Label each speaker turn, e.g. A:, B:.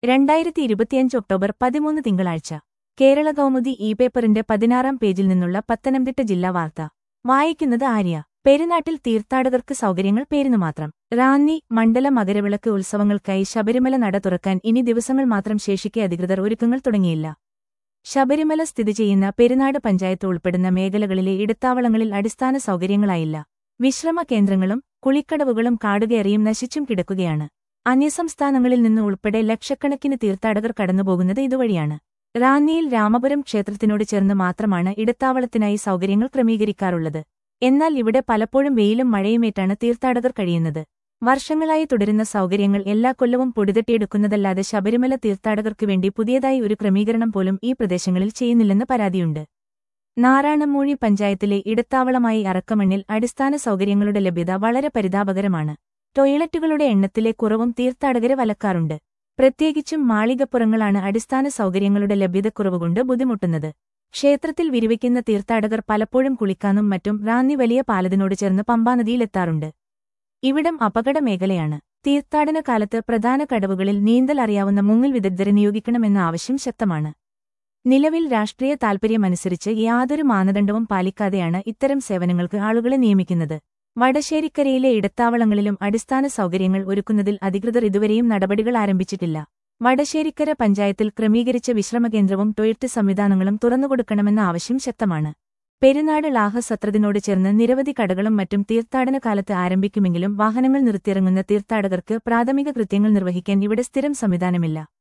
A: രണ്ടായിരത്തി ഇരുപത്തിയഞ്ച് ഒക്ടോബർ പതിമൂന്ന് തിങ്കളാഴ്ച കേരള കൗമുദി ഇ പേപ്പറിന്റെ പതിനാറാം പേജിൽ നിന്നുള്ള പത്തനംതിട്ട ജില്ലാ വാർത്ത വായിക്കുന്നത് ആര്യ പെരുന്നാട്ടിൽ തീർത്ഥാടകർക്ക് സൗകര്യങ്ങൾ പേരിനു മാത്രം റാന്നി മണ്ഡല മകരവിളക്ക് ഉത്സവങ്ങൾക്കായി ശബരിമല നട തുറക്കാൻ ഇനി ദിവസങ്ങൾ മാത്രം ശേഷിക്കെ അധികൃതർ ഒരുക്കങ്ങൾ തുടങ്ങിയില്ല ശബരിമല സ്ഥിതി ചെയ്യുന്ന പെരുന്നാട് പഞ്ചായത്ത് ഉൾപ്പെടുന്ന മേഖലകളിലെ ഇടത്താവളങ്ങളിൽ അടിസ്ഥാന സൗകര്യങ്ങളായില്ല വിശ്രമ കേന്ദ്രങ്ങളും കുളിക്കടവുകളും കാടുകയറിയും നശിച്ചും കിടക്കുകയാണ് അന്യസംസ്ഥാനങ്ങളിൽ നിന്ന് ഉൾപ്പെടെ ലക്ഷക്കണക്കിന് തീർത്ഥാടകർ കടന്നുപോകുന്നത് ഇതുവഴിയാണ് റാന്നിയിൽ രാമപുരം ക്ഷേത്രത്തിനോട് ചേർന്ന് മാത്രമാണ് ഇടത്താവളത്തിനായി സൗകര്യങ്ങൾ ക്രമീകരിക്കാറുള്ളത് എന്നാൽ ഇവിടെ പലപ്പോഴും വെയിലും മഴയുമേറ്റാണ് തീർത്ഥാടകർ കഴിയുന്നത് വർഷങ്ങളായി തുടരുന്ന സൗകര്യങ്ങൾ എല്ലാ കൊല്ലവും പൊടിതട്ടിയെടുക്കുന്നതല്ലാതെ ശബരിമല തീർത്ഥാടകർക്ക് വേണ്ടി പുതിയതായി ഒരു ക്രമീകരണം പോലും ഈ പ്രദേശങ്ങളിൽ ചെയ്യുന്നില്ലെന്ന് പരാതിയുണ്ട് നാറാണമൂഴി പഞ്ചായത്തിലെ ഇടത്താവളമായി അറക്കമണ്ണിൽ അടിസ്ഥാന സൗകര്യങ്ങളുടെ ലഭ്യത വളരെ പരിതാപകരമാണ് ടോയ്ലറ്റുകളുടെ എണ്ണത്തിലെ കുറവും തീർത്ഥാടകരെ വലക്കാറുണ്ട് പ്രത്യേകിച്ചും മാളികപ്പുറങ്ങളാണ് അടിസ്ഥാന സൗകര്യങ്ങളുടെ ലഭ്യതക്കുറവുകൊണ്ട് ബുദ്ധിമുട്ടുന്നത് ക്ഷേത്രത്തിൽ വിരിവയ്ക്കുന്ന തീർത്ഥാടകർ പലപ്പോഴും കുളിക്കാനും മറ്റും റാന്നി വലിയ പാലത്തിനോട് ചേർന്ന് പമ്പാനദിയിലെത്താറുണ്ട് ഇവിടം അപകട മേഖലയാണ് തീർത്ഥാടന കാലത്ത് പ്രധാന കടവുകളിൽ നീന്തൽ അറിയാവുന്ന മുങ്ങൽ വിദഗ്ധരെ നിയോഗിക്കണമെന്ന ആവശ്യം ശക്തമാണ് നിലവിൽ രാഷ്ട്രീയ താൽപര്യമനുസരിച്ച് യാതൊരു മാനദണ്ഡവും പാലിക്കാതെയാണ് ഇത്തരം സേവനങ്ങൾക്ക് ആളുകളെ നിയമിക്കുന്നത് വടശ്ശേരിക്കരയിലെ ഇടത്താവളങ്ങളിലും അടിസ്ഥാന സൗകര്യങ്ങൾ ഒരുക്കുന്നതിൽ അധികൃതർ ഇതുവരെയും നടപടികൾ ആരംഭിച്ചിട്ടില്ല വടശ്ശേരിക്കര പഞ്ചായത്തിൽ ക്രമീകരിച്ച വിശ്രമകേന്ദ്രവും ടൊയ്ലറ്റ് സംവിധാനങ്ങളും തുറന്നുകൊടുക്കണമെന്ന ആവശ്യം ശക്തമാണ് പെരുന്നാട് ലാഹസത്രത്തിനോട് ചേർന്ന് നിരവധി കടകളും മറ്റും തീർത്ഥാടന കാലത്ത് ആരംഭിക്കുമെങ്കിലും വാഹനങ്ങൾ നിർത്തിയിറങ്ങുന്ന തീർത്ഥാടകർക്ക് പ്രാഥമിക കൃത്യങ്ങൾ നിർവഹിക്കാൻ ഇവിടെ സ്ഥിരം സംവിധാനമില്ല